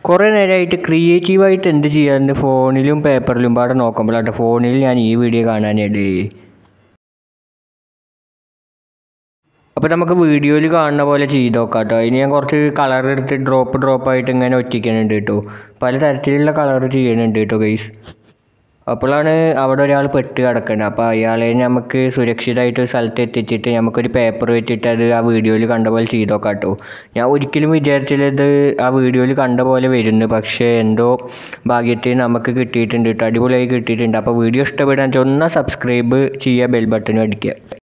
കുറേ നേരമായിട്ട് ക്രിയേറ്റീവായിട്ട് എന്ത് ചെയ്യാമെന്ന് ഫോണിലും പേപ്പറിലും പാടെ നോക്കുമ്പോഴാട്ടോ ഫോണിൽ ഞാൻ ഈ വീഡിയോ കാണാനായിട്ട് അപ്പോൾ നമുക്ക് വീഡിയോയിൽ കാണുന്ന പോലെ ചെയ്ത് നോക്കാം കേട്ടോ ഇനി ഞാൻ കുറച്ച് കളർ എടുത്ത് ഡ്രോപ്പ് ഡ്രോപ്പ് ആയിട്ട് ഇങ്ങനെ ഒറ്റിക്കുന്നുണ്ട് കേട്ടോ പല തരത്തിലുള്ള കളർ ചെയ്യുന്നുണ്ട് കേട്ടോ ഗൈസ് അപ്പോഴാണ് അവിടെ ഒരാൾ പെട്ട് കിടക്കുന്നത് അപ്പോൾ അയാളെ നമുക്ക് സുരക്ഷിതമായിട്ട് ഒരു സ്ഥലത്ത് എത്തിച്ചിട്ട് നമുക്കൊരു പേപ്പർ വെച്ചിട്ട് അത് ആ വീഡിയോയിൽ കണ്ട പോലെ ചെയ്ത് നോക്കാം കേട്ടോ ഞാൻ ഒരിക്കലും വിചാരിച്ചില്ല ഇത് ആ വീഡിയോയിൽ കണ്ട പോലെ വരുന്നു പക്ഷേ എന്തോ ഭാഗ്യത്തിൽ നമുക്ക് കിട്ടിയിട്ടുണ്ട് കേട്ടോ അടിപൊളിയായി കിട്ടിയിട്ടുണ്ട് അപ്പോൾ വീഡിയോ ഇഷ്ടപ്പെടാൻ വെച്ചാൽ ഒന്ന് സബ്സ്ക്രൈബ് ചെയ്യുക ബെൽ ബട്ടനും അടിക്കുക